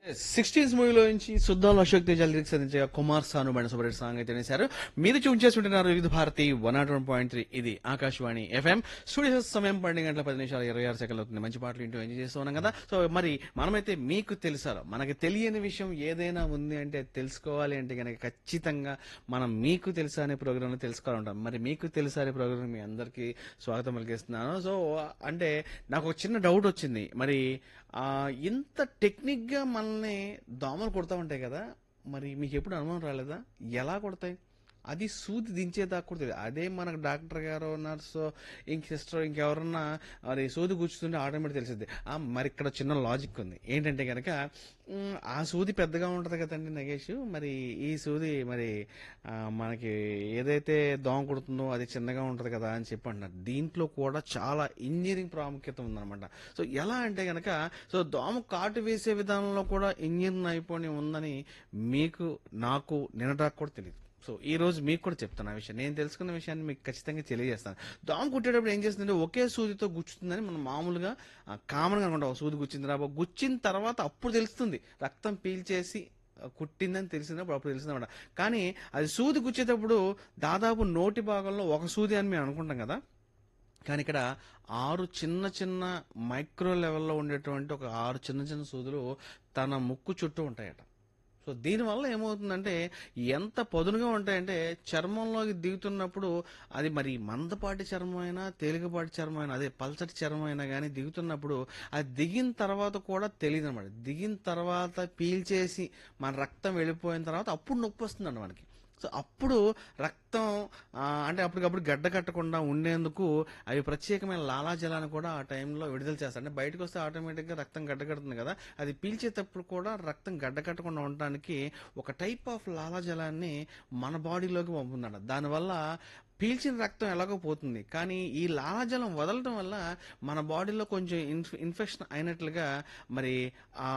sixteens మూవీలో నుంచి శుద్ధాలు Ashok Teja lyrics అందించగా కుమార్ సాను బండి సుబ్రెడ్డి సాంగ్ అయితే వేశారు మీరు చూన్ చేసుకుంటున్నారు వివిధ Bharati one not one point three ఇది ఆకాశవాణి ఎఫ్ఎం స్టూడియో సమయం పన్నెండు గంటల పది నిమిషాలు ఇరవై ఆరు సెకండ్లు అవుతుంది మంచి పాటలు ఇంటూ ఎంజాయ్ చేస్తూ ఉన్నాం కదా సో మరి మనమైతే మీకు తెలుసాలో మనకి తెలియని విషయం ఏదైనా ఉంది అంటే అది తెలుసుకోవాలి అంటే కనుక ఖచ్చితంగా మనం మీకు తెలుసా అనే ప్రోగ్రామ్ తెలుసుకోవాలంటాం మరి మీకు తెలుసా అనే ప్రోగ్రామ్ మీ అందరికీ స్వాగతం పలికిస్తున్నాను సో అంటే నాకు ఒక చిన్న డౌట్ వచ్చింది మరి ఆ, ఇంత టెక్నిక్ గా మనల్ని దోమలు కొడతా ఉంటాయి కదా మరి మీకు ఎప్పుడు అనుమానం రాలేదా ఎలా కొడతాయి అది సూది దించేదాకా కూడా తెలియదు అదే మనకు డాక్టర్ గారు నర్సు ఇంక సిస్టర్ ఇంకెవరన్నా మరి సూది కూర్చుతుంటే ఆటోమేటిక్ తెలిసింది మరి ఇక్కడ చిన్న లాజిక్ ఉంది ఏంటంటే కనుక మ్, ఆ సూది పెద్దగా ఉంటుంది కదండి నగేష్ మరి ఈ సూది మరి ఆ, మనకి ఏదైతే దోమ కుడుతుందో అది చిన్నగా ఉంటుంది కదా అని చెప్పి అంటున్నారు దీంట్లో కూడా చాలా ఇంజనీరింగ్ ప్రాముఖ్యత ఉందన్నమాట సో ఎలా అంటే గనక సో దోమ కాటు వేసే విధానంలో కూడా ఇంజనీరింగ్ నైపుణ్యం ఉందని మీకు నాకు నిన్నటాకు కూడా తెలియదు సో ఈ రోజు మీకు కూడా చెప్తాను ఆ విషయం నేను తెలుసుకున్న విషయాన్ని మీకు ఖచ్చితంగా తెలియజేస్తాను దోమ కుట్టేటప్పుడు ఏం చేస్తుందంటే ఒకే సూదితో గుచ్చుతుందని మనం మామూలుగా కామన్ గా అనుకుంటాం "ఓ సూది గుచ్చింది రా గుచ్చిన తర్వాత అప్పుడు తెలుస్తుంది రక్తం పీల్చేసి ఆ, కుట్టిందని తెలిసినప్పుడు అప్పుడు తెలిసిందన్నమాట కానీ అది సూది గుచ్చేటప్పుడు దాదాపు నోటి భాగంలో ఒక సూది అని మేము అనుకుంటాం కదా కానీ ఇక్కడ ఆరు చిన్న చిన్న మైక్రో లెవెల్లో ఉండేటువంటి ఒక ఆరు చిన్న చిన్న సూదులు తన ముక్కు చుట్టూ ఉంటాయట సో దీనివల్ల ఏమవుతుందంటే ఎంత పదునుగా ఉంటాయంటే చర్మంలోకి దిగుతున్నప్పుడు అది మరి మందపాటి చర్మం అయినా తేలికపాటి చర్మం అయినా అదే పల్చటి చర్మం అయినా కానీ దిగుతున్నప్పుడు అది దిగిన తర్వాత కూడా తెలియదు అనమాట దిగిన తర్వాత పీల్చేసి మన రక్తం వెళ్ళిపోయిన తర్వాత అప్పుడు నొప్పి వస్తుంది మనకి సో అప్పుడు రక్తం ఆ, అంటే అప్పటికప్పుడు గడ్డ కట్టకుండా ఉండేందుకు అవి ప్రత్యేకమైన లాలాజలాన్ని కూడా ఆ టైంలో విడుదల చేస్తారు అంటే బయటకు వస్తే ఆటోమేటిక్గా రక్తం గడ్డ కడుతుంది కదా అది పీల్చేటప్పుడు కూడా రక్తం గడ్డ కట్టకుండా ఉండటానికి ఒక టైప్ ఆఫ్ లాలాజలాన్ని మన బాడీలోకి పంపుతుందట దానివల్ల పీల్చిన రక్తం ఎలాగో పోతుంది కానీ ఈ లాలాజలం వదలటం వల్ల మన బాడీలో కొంచెం ఇన్ఫ్ ఇన్ఫెక్షన్ అయినట్లుగా మరి ఆ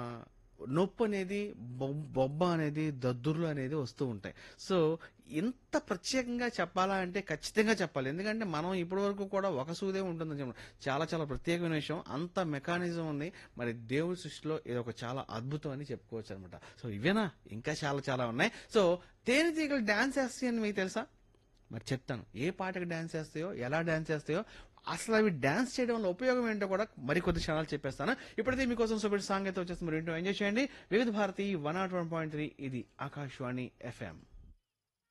నొప్పి అనేది బొబ్- బొబ్బ అనేది దద్దుర్లు అనేది వస్తూ ఉంటాయి సో ఇంత ప్రత్యేకంగా చెప్పాలా అంటే ఖచ్చితంగా చెప్పాలి ఎందుకంటే మనం ఇప్పటి వరకు కూడా ఒక సూదే ఉంటుందని చెప్పడం చాలా చాలా ప్రత్యేకమైన విషయం అంత మెకానిజం ఉంది మరి దేవుడి సృష్టిలో ఇది ఒక చాలా అద్భుతం అని చెప్పుకోవచ్చు అనమాట సో ఇవేనా ఇంకా చాలా చాలా ఉన్నాయి సో తేనెటీగలు డాన్స్ వేస్తాయని మీకు తెలుసా మరి చెప్తాను ఏ పాటకి డాన్స్ చేస్తాయో ఎలా డాన్స్ చేస్తాయో అసలు అవి డాన్స్ చేయడం వల్ల ఉపయోగం ఏంటో కూడా మరికొద్ది క్షణాలు చెప్పేస్తాను ఇప్పుడైతే మీకోసం సూపర్ సాంగ్ అయితే వచ్చేసి మరి ఏంటో ఎంజాయ్ చేయండి Vividh Bharati one not one point three ఇది ఆకాశవాణి ఎఫ్ఎం